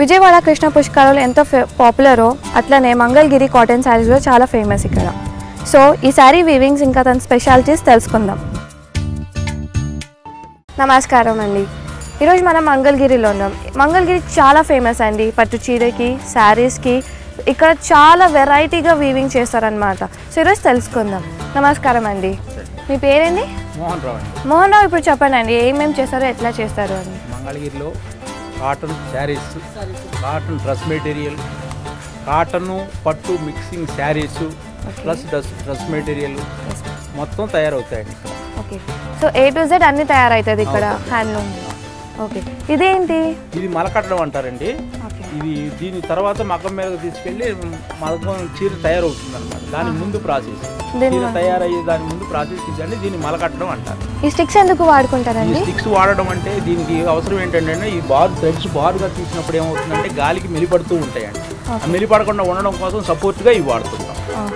విజయవాడ కృష్ణ పుష్కరాలు ఎంతో ఫే పాపులరో అట్లనే మంగళగిరి కాటన్ శారీస్ కూడా చాలా ఫేమస్ ఇక్కడ సో ఈ శారీ వీవింగ్స్ ఇంకా తన స్పెషాలిటీస్ తెలుసుకుందాం నమస్కారం అండి ఈరోజు మనం మంగళగిరిలో ఉన్నాం మంగళగిరి చాలా ఫేమస్ అండి పట్టు చీరకి శారీస్కి ఇక్కడ చాలా వెరైటీగా వీవింగ్ చేస్తారనమాట సో ఈరోజు తెలుసుకుందాం నమస్కారం అండి మీ పేరేంటి మోహన్ రావు అండి మోహన్ రావు ఇప్పుడు చెప్పండి అండి ఏమేమి చేస్తారో ఎట్లా చేస్తారు అని మంగళగిరిలో cotton saris cotton dress material cotton పట్టు mixing saris plus dress dress material మొత్తం తయారవుతాయండి ఇక్కడ okay so A to Z అన్ని తయారవుతుంది ఇక్కడ హ్యాండ్లూమ్ ఓకే ఇదేంటి ఇది మలకట్టడం అంటారండి ఓకే ఇది దీని తర్వాత మగ్గం మీద తీసుకెళ్ళి మగ్గం చీర తయారవుతుంది అనమాట దాని ముందు ప్రాసెస్ దీని చీర తయారయ్యే దాని ముందు ప్రాసెస్ ఇదండి దీన్ని మలకట్టడం అంటారు ఈ స్టిక్స్ ఎందుకు ఈ వాడుకుంటారండి స్టిక్స్ వాడడం అంటే దీనికి అవసరం ఏంటంటే ఈ బార్ థ్రెడ్స్ బారుగా తీసినప్పుడు ఏమవుతుందంటే గాలికి మెలిపడుతూ ఉంటాయండి ఆ మెలిపడకుండా ఉండడం కోసం సపోర్ట్గా ఇవి వాడుతుంటాం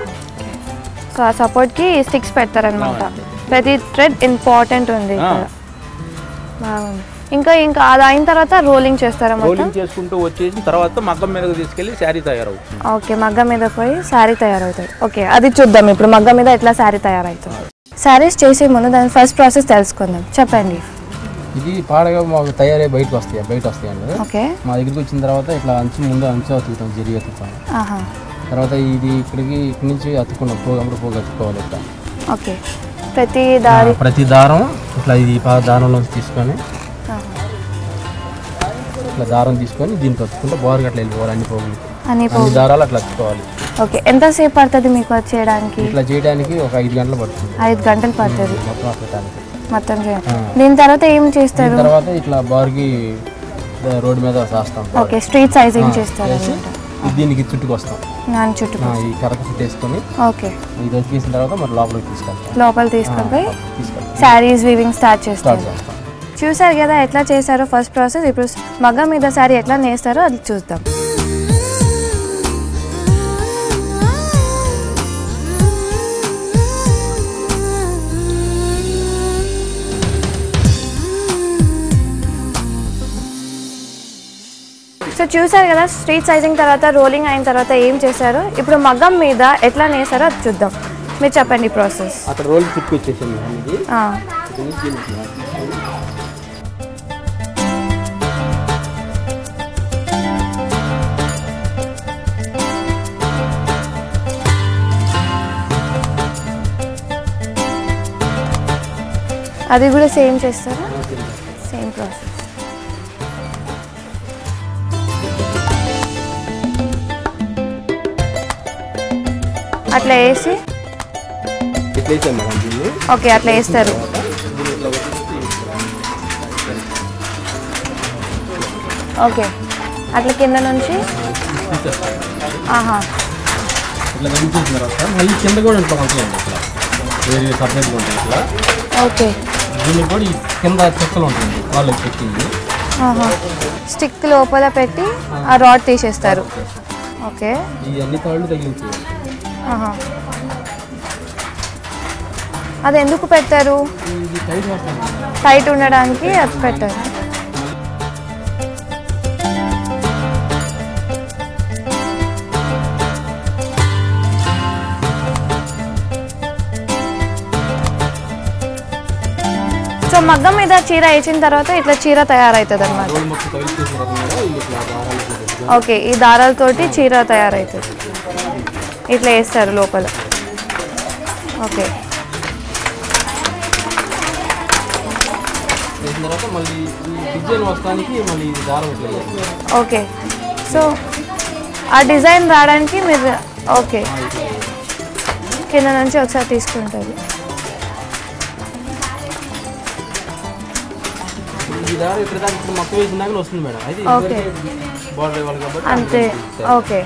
సో ఆ సపోర్ట్కి స్టిక్స్ పెడతారనమాట ప్రతి థ్రెడ్ ఇంపార్టెంట్ ఉంది ఆ. ఇక్కడ బాగుంది ఇంకా ఇంకా అది అయిన తర్వాత రోలింగ్ చేస్తారా మొత్తం రోలింగ్ చేసుకుంటూ వచ్చేసిన తర్వాత మగ్గం మీదకి తీసుకెళ్ళి శారీ తయారవుతుంది ఓకే మగ్గం మీద పోయి శారీ తయారవుతుంది ఓకే అది చూద్దాం ఇప్పుడు మగ్గం మీద ఎట్లా శారీ తయారవుతుంది శారీస్ చేసే ముందు దాని ఫస్ట్ ప్రాసెస్ తెలుసుకుందాం చెప్పండి ఇది పాడగా మాకు తయారై బయటకు వస్తాయి బయట వస్తాయండి ఓకే మా దగ్గరికి వచ్చిన తర్వాత ఇట్లా అంచు ముందు అంచు అతుకుతాం జరి అతుకుతాం ఆహా తర్వాత ఇది ఇక్కడికి ఇక్కడి నుంచి అతుకున్నాం పోగు అప్పుడు పోగు అతుక్కోవాలి ఇట్లా ఓకే ప్రతి దారి ఆ, ప్రతి దారం ఇట్లా ఇది పా దారంలో తీసుకొని ఆహా. ఇట్లా దారం తీసుకొని దీనికి అతుక్కుంటే బారుగా అట్లా వెళ్ళిపోవాలి అన్ని పోగులు అని అన్ని దారాలు అట్లా అతుక్కోవాలి ఓకే ఎంతసేపు పడుతుంది మీకు అది చేయడానికి ఇట్లా చేయడానికి ఒక ఐదు గంటలు పడుతుంది ఐదు గంటలు పడుతుంది మొత్తం అతకడానికి మొత్తం చేయాలి ఆ. దీని తర్వాత ఏం చేస్తారు దీని తర్వాత ఇట్లా బారుకి రోడ్డు మీద చేస్తాం ఓకే స్ట్రీట్ సైజింగ్ చేస్తారు చేసి అనమాట ఇది దీనికి చుట్టుకొస్తాం నాన్న చుట్టూ ఆ, ఈ కరక చుట్టేసుకొని ఓకే ఇది వచ్చేసిన తర్వాత మరి లోపలికి తీసుకెళ్తాం లోపల తీసుకొని పోయి తీసుకెళ్తాం శారీస్ వీవింగ్ స్టార్ట్ చేస్తారు స్టార్ట్ చేస్తాం చూసారు కదా ఎట్లా చేశారో ఫస్ట్ ప్రాసెస్ ఇప్పుడు మగ్గం మీద శారీ ఎట్లా నేస్తారో అది చూద్దాం సో చూసారు కదా స్ట్రీట్ సైజింగ్ తర్వాత రోలింగ్ అయిన తర్వాత ఏం చేశారో ఇప్పుడు మగ్గం మీద ఎట్లా నేసారో అది చూద్దాం మీరు చెప్పండి ప్రాసెస్ అక్కడ రోల్ చుట్టుకొచ్చేసింది ఇది అది కూడా సేమ్ చేస్తారా సేమ్ ప్రాసెస్ అట్లా వేసి ఇట్లా వేసాం మేడం దీన్ని ఓకే అట్లా వేస్తారు ఓకే అట్లా కింద నుంచి ఆహా ఇట్లా వెలిగించిన తర్వాత మళ్ళీ కింద కూడా ఇట్లా ఉంటాయండి ఇట్లా వేరే సపరేట్గా ఉంటాయి ఇట్లా ఓకే దీనికి కూడా ఈ కింద చెక్కలు ఉంటుంది వాళ్ళు పెట్టింది ఆహా స్టిక్ లోపల పెట్టి ఆ రాడ్ తీసేస్తారు ఓకే ఈ అన్ని తాళ్ళు తగిలించి ఆహా అది ఎందుకు పెట్టారు ఇది టైట్ వస్తుంది టైట్ ఉండడానికి అది పెట్టారు సో మగ్గం మీద చీర వేసిన తర్వాత ఇట్లా చీర తయారవుతుంది అనమాట రోల్ మొత్తం తగిలించిన తర్వాత కూడా ఇది ఇట్లా దారాలు పెట్టుకొని ఓకే ఈ దారాలతోటి చీర తయారవుతుంది ఇట్లా వేస్తారు లోపల ఓకే వేసిన తర్వాత మళ్ళీ ఈ డిజైన్ వస్తానికి మళ్ళీ ఇది దారం ఇట్లా వేయాలి. ఓకే సో ఆ డిజైన్ రావడానికి మీరు ఓకే కింద నుంచి ఒకసారి తీసుకుంటారు ఈ దారం ఇక్కడ దాకా ఇప్పుడు మొత్తం వేసినాక వస్తుంది మేడం అయితే ఓకే. బార్డర్ ఇవ్వాలి కాబట్టి అంతే ఓకే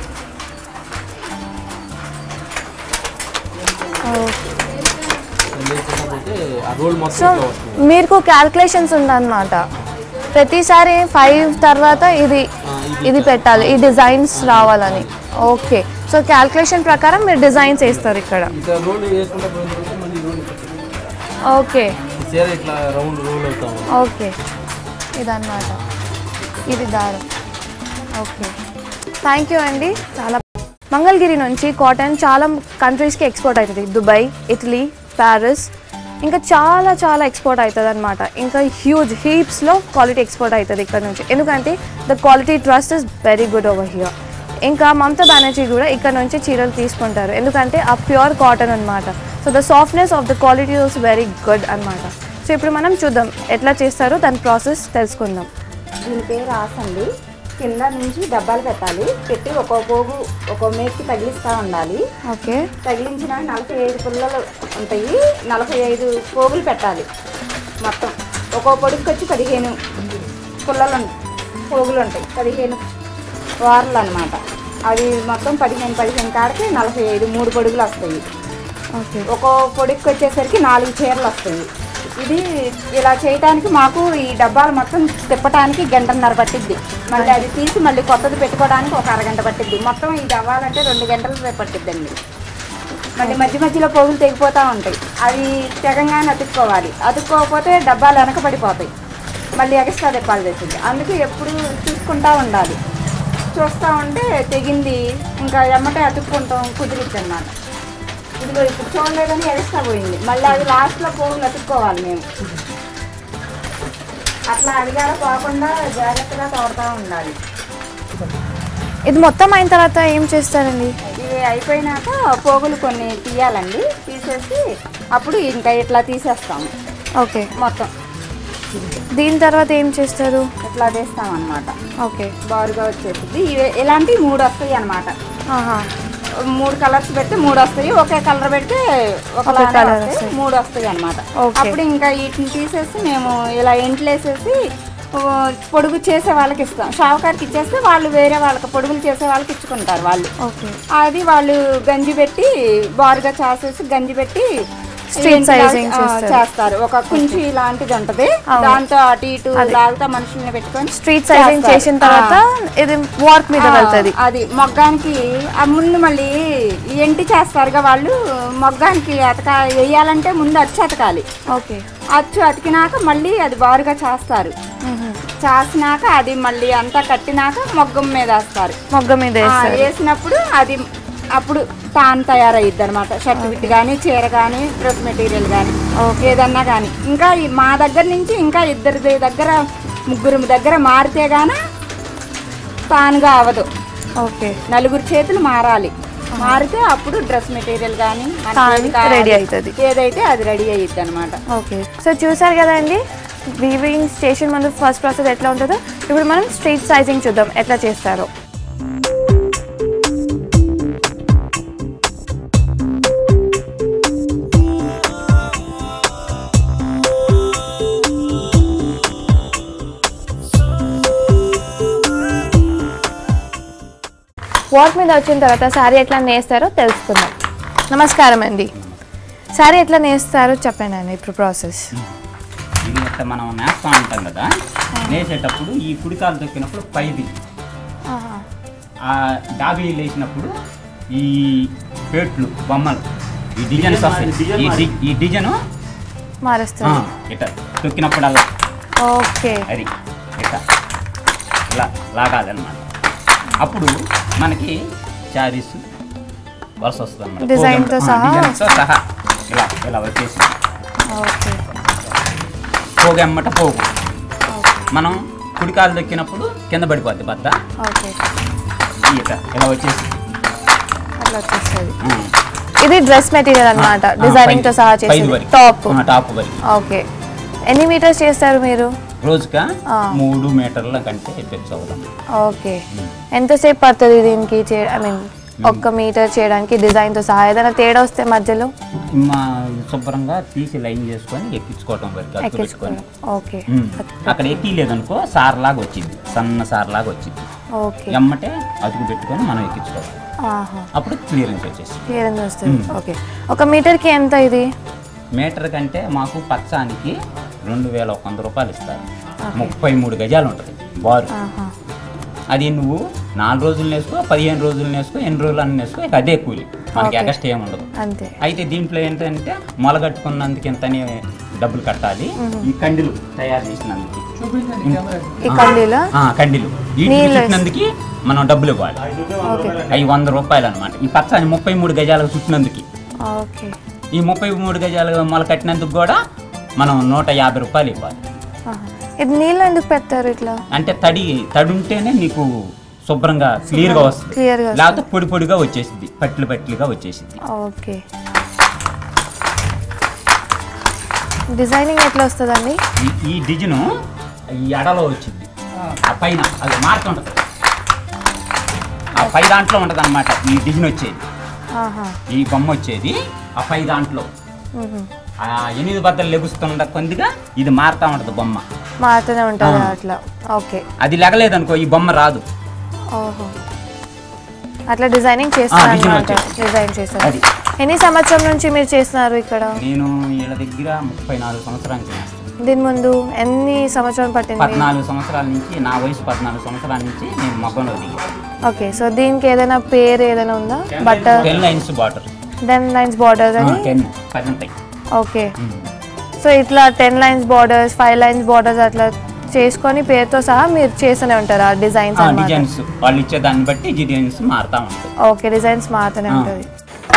లేకపోతే ఆ రోల్ మొత్తం సో ఇట్లా వస్తుంది మీకు క్యాల్కులేషన్స్ ఉందన్నమాట ప్రతిసారి ఫైవ్ తర్వాత ఇది ఇది పెట్టాలి ఈ డిజైన్స్ రావాలని ఓకే సో క్యాల్కులేషన్ ప్రకారం మీరు డిజైన్స్ వేస్తారు ఇక్కడ ఇట్లా రోల్ వేసుకుంటే పోయిన తర్వాత మళ్ళీ రోల్ ఓకే ఈ చీర ఇట్లా రౌండ్ రోల్ అవుతాం ఓకే ఇదన్నమాట ఇది దారం ఓకే థ్యాంక్ యూ అండి చాలా మంగళగిరి నుంచి కాటన్ చాలా కంట్రీస్కి ఎక్స్పోర్ట్ అవుతుంది దుబాయ్ ఇటలీ ప్యారిస్ ఇంకా చాలా చాలా ఎక్స్పోర్ట్ అవుతుంది అనమాట ఇంకా హ్యూజ్ హీప్స్లో క్వాలిటీ ఎక్స్పోర్ట్ అవుతుంది ఇక్కడ నుంచి ఎందుకంటే the quality trust is very good over here ఇంకా మమతా బెనర్జీ కూడా ఇక్కడ నుంచి చీరలు తీసుకుంటారు ఎందుకంటే ఆ ప్యూర్ కాటన్ అనమాట so the softness of the quality is very good అనమాట సో ఇప్పుడు మనం చూద్దాం ఎట్లా చేస్తారో దాని ప్రాసెస్ తెలుసుకుందాం దీని పేరు ఆసండి కింద నుంచి డబ్బాలు పెట్టాలి పెట్టి ఒక్కో పోగు ఒక్కో మేక్కి తగిలిస్తూ ఉండాలి ఓకే తగిలించిన నలభై ఐదు పుల్లలు ఉంటాయి నలభై ఐదు పోగులు పెట్టాలి మొత్తం ఒక్కో పొడుగుకి వచ్చి పదిహేను పుల్లలు ఉం- పోగులు ఉంటాయి పదిహేను వారలు అనమాట అవి మొత్తం పదిహేను పదిహేను కాడికి నలభై ఐదు మూడు పొడుగులు వస్తాయి ఓకే ఒక్కో పొడికి వచ్చేసరికి నాలుగు చీరలు వస్తాయి ఇది ఇలా చేయడానికి మాకు ఈ డబ్బాలు మొత్తం తిప్పడానికి గంటన్నర పట్టిద్ది మళ్ళీ అది తీసి మళ్ళీ కొత్తది పెట్టుకోవడానికి ఒక అరగంట పట్టిద్ది మొత్తం ఇది అవ్వాలంటే రెండు గంటలు పట్టిద్దండి మళ్ళీ మధ్య మధ్యలో పోగులు తెగిపోతూ ఉంటాయి అవి తెగంగానే అతుక్కోవాలి అతుక్కోకపోతే డబ్బాలు వెనక పడిపోతాయి మళ్ళీ ఎక్స్ట్రా తిప్పాలి తెచ్చింది అందుకే ఎప్పుడు చూసుకుంటూ ఉండాలి చూస్తూ ఉంటే తెగింది ఇంకా ఎమ్మటే అతుక్కుంటాం కుదిరిద్ది అన్నమాట ఇదిగో ఇప్పుడు చూడలేదని ఎక్స్ట్రా పోయింది మళ్ళీ అది లాస్ట్లో పోగులు అతుక్కోవాలి మేము అట్లా అడిగాల పోకుండా జాగ్రత్తగా తోడుతూ ఉండాలి ఇది మొత్తం అయిన తర్వాత ఏం చేస్తారండి ఇవి అయిపోయినాక పోగులు కొన్ని తీయాలండి తీసేసి అప్పుడు ఇంకా ఇట్లా తీసేస్తాము ఓకే మొత్తం దీని తర్వాత ఏం చేస్తారు ఇట్లా తీస్తాం అనమాట ఓకే బారుగా వచ్చేసింది ఇవి ఇలాంటివి మూడు వస్తాయి అనమాట ఆహా మూడు కలర్స్ పెడితే మూడు వస్తాయి ఒకే కలర్ పెడితే ఒక ఒక colour వస్తాయి. మూడు వస్తాయి అనమాట Okay. అప్పుడు ఇంకా వీటిని తీసేసి మేము ఇలా ఎంట్లేసేసి ఓ, పొడుగు చేసే వాళ్ళకి ఇస్తాం షావుకారికి ఇచ్చేస్తే వాళ్ళు వేరే వాళ్ళకి పొడుగులు చేసే వాళ్ళకి ఇచ్చుకుంటారు వాళ్ళు ఓకే అది వాళ్ళు గంజి పెట్టి బారుగా చాసేసి గంజి పెట్టి Street ఇంటి sizing లాగా, ఆ, చేస్తారు. చేస్తారు ఒక కుంచి లాంటిది ఉంటది అవును. దాంతో అటు ఇటు లాగుతా మనుషుల్ని పెట్టుకొని స్ట్రీట్ సైజింగ్ చేస్తారు. చేసిన తర్వాత ఇది వార్క్ మీద ఆ, వెళ్తుంది అది మొగ్గానికి ఆ ముందు మళ్ళీ ఎంటి చేస్తారుగా వాళ్ళు మొగ్గానికి అతక వేయాలంటే ముందు అచ్చు అతకాలి ఓకే అచ్చు అతికినాక మళ్ళీ అది బారుగా చేస్తారు చేసినాక అది మళ్ళీ అంతా కట్టినాక మొగ్గం మీద వేస్తారు మొగ్గ మీద ఆ, వేస్తారు వేసినప్పుడు అది అప్పుడు తాను తయారయ్యిద్ది అనమాట షర్ట్ బిట్ కానీ చీర కానీ డ్రెస్ మెటీరియల్ కానీ ఏదన్నా కానీ ఇంకా ఈ- మా దగ్గర నుంచి ఇంకా ఇద్దరి దగ్గర ముగ్గురు దగ్గర మారితే గాన తానుగా అవదు ఓకే నలుగురు చేతులు మారాలి మారితే అప్పుడు డ్రెస్ మెటీరియల్ కానీ తాను ready అవుతది. ఏదైతే అది రెడీ అయ్యిద్ది అనమాట ఓకే సో చూసారు కదండి వీవింగ్ స్టేషన్ మన ఫస్ట్ ప్రాసెస్ ఎట్లా ఉంటుందో ఇప్పుడు మనం స్ట్రీట్ సైజింగ్ చూద్దాం ఎట్లా చేస్తారో వాట్ మీద వచ్చిన తర్వాత శారీ ఎట్లా నేస్తారో తెలుసుకుందాం నమస్కారం అండి శారీ ఎట్లా నేస్తారో చెప్పండి అండి ఇప్పుడు ప్రాసెస్ ఇది ఇట్లా మనం నేస్తా ఉంటాం కదా నేసేటప్పుడు ఈ కుడికాలు తొక్కినప్పుడు పైది ఆ డాబీ లేచినప్పుడు ఈ పేట్లు బొమ్మలు ఈ డిజైన్స్ వస్తాయి ఈ డి- ఈ డిజైన్ మారుస్తారు ఇట్లా తొక్కినప్పుడల్లా ఓకే అది ఇట్లా ఇలా లాగాలన్నమాట అప్పుడు మనకి శారీస్ వరుస వస్తుంది అనమాట Design తో సహా డిజైన్తో సహా ఇలా ఇలా వచ్చేసి ఓకే పోగు ఎమ్మట పోగు మనం కుడికాలు దొక్కినప్పుడు కింద పడిపోద్ది బద్ద ఓకే ఇట్లా ఇలా వచ్చేసి అట్లా వచ్చేస్తుంది ఆ. ఇది డ్రెస్ మెటీరియల్ అన్నమాట ఆ, డిజైనింగ్ తో పైది- సహా పైది చేసేది వరకు. టాప్ ఆ, టాప్ వరకు ఓకే ఎన్ని మీటర్స్ చేస్తారు మీరు రోజుకా ఆ. మూడు మీటర్ల కంటే పెంచు అవుదాం ఓకే ఎంతసేపు పడుతుంది దీనికి చే ఐ మీన్ ఒక్క మీటర్ చేయడానికి డిజైన్ తో సహా ఏదైనా తేడా వస్తే మధ్యలో మా శుభ్రంగా తీసి లైన్ చేసుకొని ఎక్కించుకోవటం వరకు అతుకు పెట్టుకొని ఎక్కించుకోవడం ఓకే ఉమ్. అక్కడ ఎక్కి లేదనుకో సార్లాగా వచ్చింది సన్న సార్లాగా వచ్చింది ఓకే ఎమ్మటే అతుకు పెట్టుకొని మనం ఎక్కించుకోవాలి ఆహా అప్పుడు క్లియరెన్స్ వచ్చేసి క్లియరెన్స్ వస్తుంది ఓకే ఒక మీటర్కి ఎంత ఇది మీటర్ కంటే మాకు పచ్చానికి రెండు వేల ఒక వంద రూపాయలు ఇస్తారు ముప్పై మూడు గజాలు ఉంటుంది బారు ఆహా అది నువ్వు నాలుగు రోజులు నేసుకో పదిహేను రోజులు నేసుకో ఎన్ని రోజులు అన్ని నేసుకో ఇక అదే కూలి మనకి Okay. ఎగస్ట్ ఏమి ఉండదు అంతే అయితే దీంట్లో ఏంటంటే మొలగట్టుకున్నందుకు ఇంతని డబ్బులు కట్టాలి ఈ కండిలు తయారు చేసినందుకు ఈ కండీలా ఆ, కండిలు ఈ నీళ్ళు చుట్టినందుకు మనం డబ్బులు ఇవ్వాలి ఓకే అవి వంద రూపాయలు అనమాట ఈ పచ్చని ముప్పై మూడు గజాలకు చుట్టినందుకు ఓకే ఈ ముప్పై మూడు గజాలు మొల కట్టినందుకు కూడా మనం నూట యాభై రూపాయలు ఇవ్వాలి ఆహా. ఇది నీళ్ళు ఎందుకు పెడతారు ఇట్లా అంటే తడి తడి ఉంటేనే నీకు శుభ్రంగా క్లియర్గా వస్తుంది క్లియర్గా లేకపోతే పొడి పొడిగా వచ్చేసింది పట్లు పట్లుగా వచ్చేసింది ఓకే డిజైనింగ్ ఎట్లా వస్తుందండి ఈ- ఈ డిజైన్ ఈ అడలో వచ్చింది ఆ పైన అది మారుతుంటది ఆ పై దాంట్లో ఉంటది అనమాట ఈ డిజైన్ వచ్చేది ఆహా ఈ బొమ్మ వచ్చేది ఆ పై దాంట్లో మ్మ్. ఆ ఎనిమిది బద్దలు లెగుస్తున్న కొద్దిగా ఇది మారుతా ఉంటది బొమ్మ మారుతూనే ఉంటుంది ఆ. అట్లా ఓకే అది లెగలేదనుకో ఈ బొమ్మ రాదు ఓహో అట్లా డిజైనింగ్ చేస్తారు డిజైన్ అనమాట వచ్చేసి. డిజైన్ చేస్తారు అది. ఎన్ని సంవత్సరం నుంచి మీరు చేస్తున్నారు ఇక్కడ నేను వీళ్ళ దగ్గర ముప్పై నాలుగు సంవత్సరాల నుంచి చేస్తాను దీని ముందు ఎన్ని సంవత్సరం పట్టింది పద్నాలుగు సంవత్సరాల నుంచి నా వయసు పద్నాలుగు సంవత్సరాల నుంచి నేను మగ్గంలో దిగాను ఓకే సో దీనికి ఏదైనా పేరు ఏదైనా ఉందా బట్టర్ ten lines border ten lines borders అని టెన్ పది ఉంటాయి ఓకే సో ఇట్లా ten lines borders five lines borders అట్లా చేసుకొని పేరుతో సహా మీరు చేస్తూనే ఉంటారు ఆ డిజైన్స్ అన్నమాట డిజైన్స్ వాళ్ళు ఇచ్చే దాన్ని బట్టి డిజైన్స్ మారుతా ఉంటాయి ఓకే డిజైన్స్ మారుతూనే ఆ. ఉంటుంది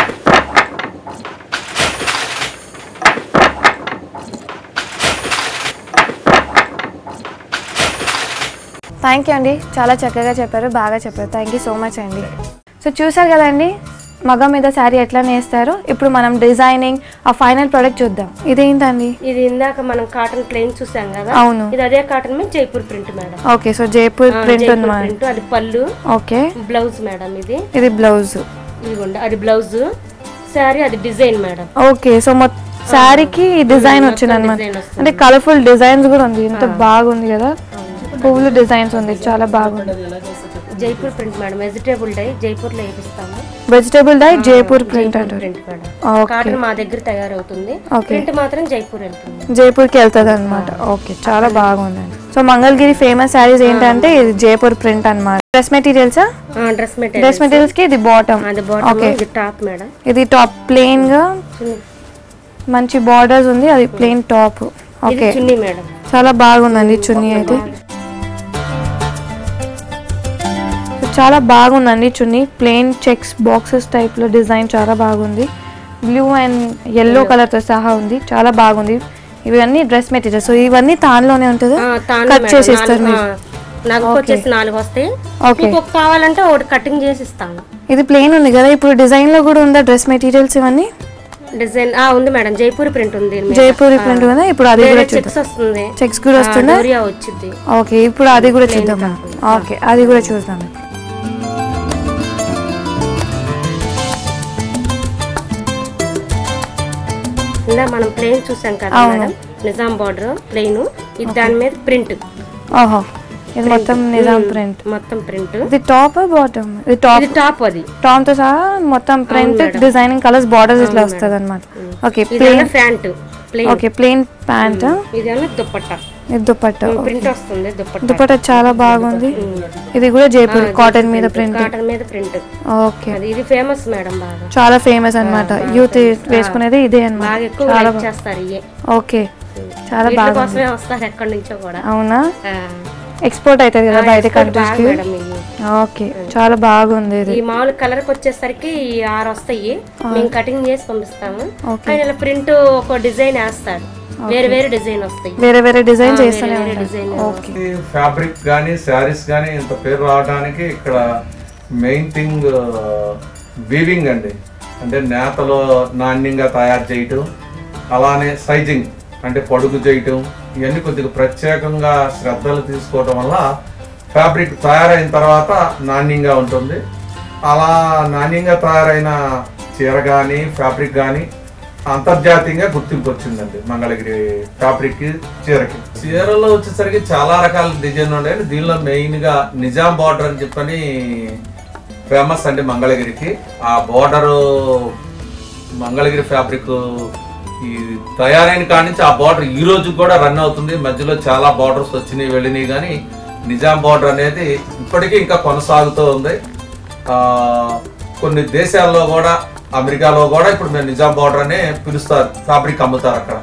థ్యాంక్ యూ అండి చాలా చక్కగా చెప్పారు బాగా చెప్పారు థ్యాంక్ యూ సో మచ్ అండి సో చూసారు కదండి మగ మీద శారీ ఎట్లా నేస్తారు ఇప్పుడు మనం డిజైనింగ్ ఆ ఫైనల్ ప్రోడక్ట్ చూద్దాం ఇదేంటండి ఇది ఇందాక మనం కాటన్ ప్లెయిన్ చూసాం కదా అవును ఇది అదే కాటన్ మీద Jaipur print madam okay so Jaipur ఆ, ప్రింట్ జైపూర్ ఉంది ప్రింట్ అది పళ్ళు ఓకే బ్లౌజ్ మేడం ఇది ఇది బ్లౌజ్ ఇదిగోండి అది బ్లౌజ్ శారీ అది డిజైన్ మేడం ఓకే సో మొత్తం శారీకి డిజైన్ వచ్చింది అనమాట design వస్తుంది. అంటే కలర్ఫుల్ డిజైన్స్ కూడా ఉంది ఎంత బాగుంది కదా పువ్వులు డిజైన్స్ ఉంది చాలా బాగుంది Jaipur print madam vegetable dye Jaipur లో వేపిస్తాము వెజిటేబుల్ డై జైపూర్ ప్రింట్ అంటారు ప్రింట్ మేడం ఓకే కాటన్ మా దగ్గర తయారవుతుంది Okay. ప్రింట్ మాత్రం జైపూర్ వెళ్తుంది జైపూర్కి వెళ్తుంది అనమాట ఓకే చాలా బాగుందండి సో మంగళగిరి ఫేమస్ శారీస్ ఏంటంటే ఇది జైపూర్ ప్రింట్ అన్నమాట డ్రెస్ మెటీరియల్సా డ్రెస్ మెటీరియల్ డ్రెస్ మెటీరియల్స్ కి ఇది బాటమ్ అది బాటమ్ ఓకే ఇది టాప్ మేడం ఇది టాప్ ప్లెయిన్ గా మంచి బార్డర్స్ ఉంది అది ప్లెయిన్ టాప్ ఇది ఓకే చున్నీ మేడం చాలా బాగుందండి చున్నీ అయితే సో చాలా బాగుందండి చున్నీ ప్లెయిన్ చెక్స్ బాక్సెస్ టైప్లో డిజైన్ చాలా బాగుంది బ్లూ అండ్ ఎల్లో కలర్తో సహా ఉంది చాలా బాగుంది ఇవన్నీ డ్రెస్ మెటీరియల్ సో ఇవన్నీ తాన్లోనే ఉంటుందా ఆ, తాను కట్ మేడం. చేసి ఇస్తారు నాలుగు- మీరు ఆ, నాకు వచ్చేసి నాలుగు వస్తాయి ఓకే ఇంకొక కావాలంటే ఒకటి కటింగ్ చేసి ఇస్తాను ఇది ప్లెయిన్ ఉంది కదా ఇప్పుడు డిజైన్లో కూడా ఉందా డ్రెస్ మెటీరియల్స్ ఇవన్నీ డిజైన్ ఆ ఉంది మేడం జైపూర్ ప్రింట్ ఉంది దీని మీద. జైపూర్ ప్రింట్ కదా ఇప్పుడు అది కూడా చూద్దాం చెక్స్ వస్తుంది చెక్స్ కూడా ఆ, వస్తుందా డోరియా వచ్చింది ఓకే ఇప్పుడు అది కూడా చూద్దాం ఓకే అది కూడా చూద్దాం ఇందా మనం ప్లెయిన్ చూసాం కదా మేడం నిజాం బార్డర్ ప్లెయిన్ ఇది దాని మీద ప్రింట్ ఓహో ఇది మొత్తం నిజాం ప్రింట్ మొత్తం ప్రింట్ ఇది టాప్ బాటమ్ ఇది టాప్ ఇది టాప్ అది టాప్ తో సహా మొత్తం ప్రింట్ డిజైనింగ్ కలర్స్ బార్డర్స్ ఇట్లా వస్తుంది అనమాట ఓకే ఇదేమో plain pant plain okay plain pant ఇదేమో దుప్పట్టా ఇది దుపట్టా ప్రింట్ వస్తుంది దుప్పట్టా దుపట్టా చాలా బాగుంది ఇది కూడా జైపూర్ కాటన్ మీద ప్రింట్ కాటన్ మీద ప్రింట్ ఓకే అది ఇది ఫేమస్ మేడం బాగా చాలా ఫేమస్ అన్నమాట యూత్ వేసుకునేది ఇదే బాగా అన్నమాట ఎక్కువ చాలా లైక్ చేస్తారు ఇయే ఓకే చాలా వీటి బాగా కోసమే వస్తారు ఎక్కడి నుంచో కూడా అవునా ఆ, ఎక్స్పోర్ట్ అవుతుంది కదా బయట export బాగా కంట్రీస్ కి మేడం ఇవి ఓకే చాలా బాగుంది ఇది ఈ మామూలు కలర్ కి వచ్చేసరికి ఈ ఆరు వస్తాయి మేము కటింగ్ చేసి పంపిస్తాము Okay. ఆయన ఇలా ప్రింట్ ఒక డిజైన్ వేస్తాడు వేరే వేరే డిజైన్ వస్తాయి వేరే వేరే డిజైన్ వేరే చేస్తూనే వేరే ఉంటారు డిజైన్ ఓకే ఫ్యాబ్రిక్ కానీ శారీస్ కానీ ఇంత పేరు రావడానికి ఇక్కడ మెయిన్ థింగ్ వీవింగ్ అండి అంటే నేతలో నాణ్యంగా తయారు చేయటం అలానే సైజింగ్ అంటే పొడుగు చేయటం ఇవన్నీ కొద్దిగా ప్రత్యేకంగా శ్రద్ధలు తీసుకోవటం వల్ల ఫ్యాబ్రిక్ తయారైన తర్వాత నాణ్యంగా ఉంటుంది అలా నాణ్యంగా తయారైన చీర కానీ ఫ్యాబ్రిక్ కానీ అంతర్జాతీయంగా గుర్తింపు వచ్చిందండి మంగళగిరి ఫ్యాబ్రిక్ కి చీరకి చీరలో వచ్చేసరికి చాలా రకాల డిజైన్ ఉన్నాయి దీనిలో మెయిన్ గా నిజాం బార్డర్ అని చెప్పని ఫేమస్ అండి మంగళగిరికి ఆ బార్డర్ మంగళగిరి ఫ్యాబ్రిక్ ఈ తయారైన కాడి నుంచి ఆ బార్డర్ ఈ రోజు కూడా రన్ అవుతుంది మధ్యలో చాలా బార్డర్స్ వచ్చినాయి వెళ్ళినాయి కానీ నిజాం బార్డర్ అనేది ఇప్పటికీ ఇంకా కొనసాగుతూ ఉంది ఆ, కొన్ని దేశాల్లో కూడా అమెరికాలో కూడా ఇప్పుడు మేము నిజాం బార్డర్ అనే పిలుస్తారు ఫ్యాబ్రిక్ అమ్ముతారు అక్కడ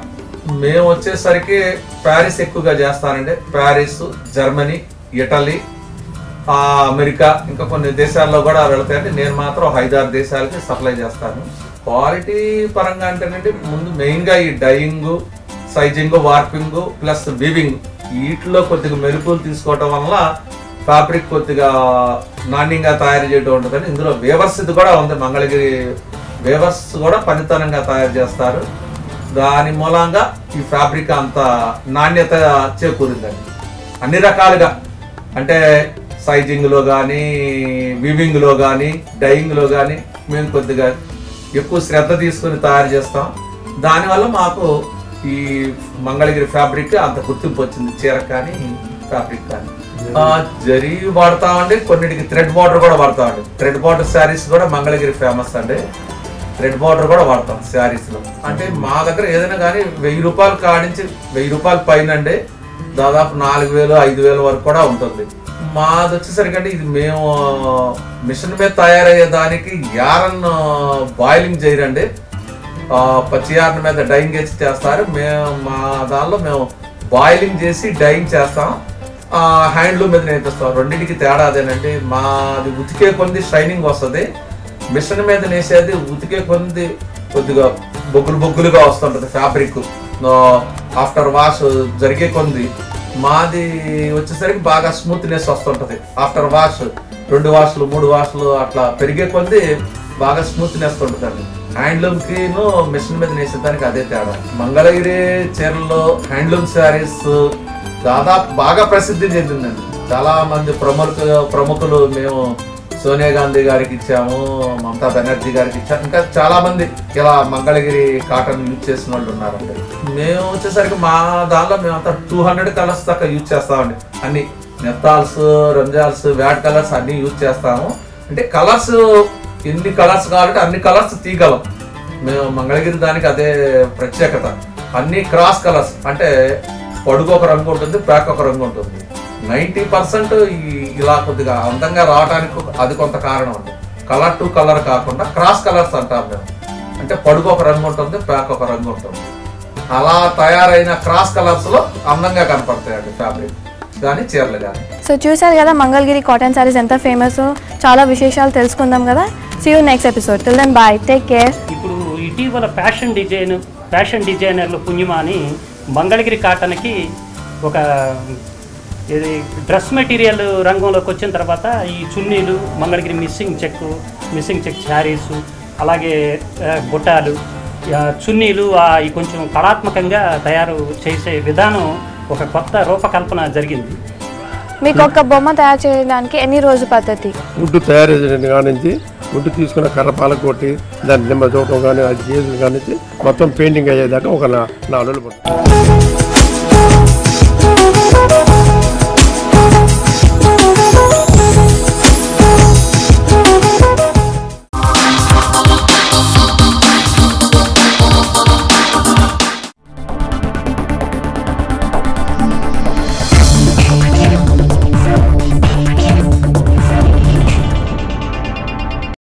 మేము వచ్చేసరికి ప్యారిస్ ఎక్కువగా చేస్తానండి ప్యారిస్ జర్మనీ ఇటలీ ఆ, అమెరికా ఇంకా కొన్ని దేశాల్లో కూడా వెళ్తాయండి నేను మాత్రం ఒక ఐదారు దేశాలకి సప్లై చేస్తాను క్వాలిటీ పరంగా అంటేనండి ముందు మెయిన్గా ఈ dyeing sizing warping plus weaving వీటిలో కొద్దిగా మెరుపులు తీసుకోవటం వల్ల ఫ్యాబ్రిక్ కొద్దిగా నాణ్యంగా తయారు చేయడం ఉంటుందని ఇందులో వేవర్స్ ఇది కూడా ఉంది మంగళగిరి వేవర్స్ కూడా పనితనంగా తయారు చేస్తారు దాని మూలంగా ఈ ఫ్యాబ్రిక్ అంత నాణ్యత చేకూరిందండి అన్ని రకాలుగా అంటే సైజింగ్లో కానీ వివింగ్లో కానీ డైయింగ్లో కానీ మేము కొద్దిగా ఎక్కువ శ్రద్ధ తీసుకొని తయారు చేస్తాం దానివల్ల మాకు ఈ మంగళగిరి ఫ్యాబ్రిక్ అంత గుర్తింపు వచ్చింది చీర కానీ ఫ్యాబ్రిక్ కానీ ఆ, జరీ వాడతామండి కొన్నిటికి థ్రెడ్ బార్డర్ కూడా వాడతామండి థ్రెడ్ బార్డర్ శారీస్ కూడా మంగళగిరి ఫేమస్ అండి థ్రెడ్ బార్డర్ కూడా వాడతాం శారీస్ లో అంటే మా దగ్గర ఏదైనా కానీ వెయ్యి రూపాయలు కాడించి వెయ్యి రూపాయల పైన అండి దాదాపు నాలుగు వేలు ఐదు వేల వరకు కూడా ఉంటుంది మాది వచ్చేసరికి అంటే ఇది మేము మిషన్ మీద తయారయ్యే దానికి యారన్ బాయిలింగ్ చేయరండి ఆ, పచ్చి యారన్ మీద డైయింగ్ చేసి చేస్తారు మేము మా దానిలో మేము బాయిలింగ్ చేసి డైయింగ్ చేస్తాం హ్యాండ్లూమ్ మీద నేర్పిస్తాం రెండింటికి తేడా అదేనండి మాది ఉతికే కొంది షైనింగ్ వస్తుంది మిషన్ మీద నేసేది ఉతికే కొంది కొద్దిగా బొగ్గులు బొగ్గులుగా వస్తుంటది ఫ్యాబ్రిక్ ఆఫ్టర్ వాష్ జరిగే కొంది మాది వచ్చేసరికి బాగా స్మూత్నెస్ వస్తుంటది ఆఫ్టర్ వాష్ రెండు వాష్లు మూడు వాష్లు అట్లా పెరిగే కొంది బాగా స్మూత్నెస్ ఉంటుందండి హ్యాండ్లూమ్ కి మిషన్ మీద నేసేదానికి అదే తేడా మంగళగిరి చీరల్లో హ్యాండ్లూమ్ శారీస్ దాదాపు బాగా ప్రసిద్ధి చెందిందండి చాలా మంది ప్రముఖ ప్రముఖులు మేము సోనియా గాంధీ గారికి ఇచ్చాము మమతా బెనర్జీ గారికి ఇచ్చాము ఇంకా చాలా మంది ఇలా మంగళగిరి కాటన్ యూజ్ చేసిన వాళ్ళు ఉన్నారండి మేము వచ్చేసరికి మా దానిలో మేమంతా టూ హండ్రెడ్ కలర్స్ దాకా యూజ్ చేస్తామండి అన్ని నెత్తాల్స్ రంజాల్స్ వ్యాట్ కలర్స్ అన్ని యూజ్ చేస్తాము అంటే కలర్స్ ఎన్ని కలర్స్ కావాలంటే అన్ని కలర్స్ తీయగలం మేము మంగళగిరి దానికి అదే ప్రత్యేకత అన్ని క్రాస్ కలర్స్ అంటే పొడుగు ఒక రంగు ఉంటుంది బ్యాక్ ఒక రంగు ఉంటుంది నైంటీ పర్సెంట్ ఇలా కొద్దిగా అందంగా రావడానికి అది కొంత కారణం అండి కలర్ టు కలర్ కాకుండా క్రాస్ కలర్స్ అంటాం మేము అంటే పొడుగు ఒక రంగు ఉంటుంది బ్యాక్ ఒక రంగు ఉంటుంది అలా తయారైన క్రాస్ కలర్స్ లో అందంగా కనపడతాయండి ఫ్యాబ్రిక్ కానీ చీరలు కానీ సో చూసారు కదా మంగళగిరి కాటన్ శారీస్ ఎంత ఫేమస్ చాలా విశేషాలు తెలుసుకుందాం కదా see you next episode till then bye take care ఇప్పుడు ఇటీవల ఫ్యాషన్ డిజైన్ ఫ్యాషన్ డిజైనర్లు పుణ్యమా అని మంగళగిరి కాటన్కి ఒక ఇది డ్రెస్ మెటీరియల్ రంగంలోకి వచ్చిన తర్వాత ఈ చున్నీలు Mangalagiri missing check missing check saris అలాగే ఆ, బుట్టాలు ఆ, చున్నీలు ఆ, ఈ కొంచెం కళాత్మకంగా తయారు చేసే విధానం ఒక కొత్త రూపకల్పన జరిగింది మీకు ఒక బొమ్మ తయారు చేయడానికి ఎన్ని రోజు పద్ధతి గుడ్డు తయారు చేసిన కానించి గుడ్డు తీసుకున్న కర్రపాల కొట్టి దాన్ని నిమ్మ చూడటం కానీ అది చేసిన కానించి మొత్తం పెయింటింగ్ అయ్యేదాకా ఒక నా- నాలుగు రోజులు పడుతుంది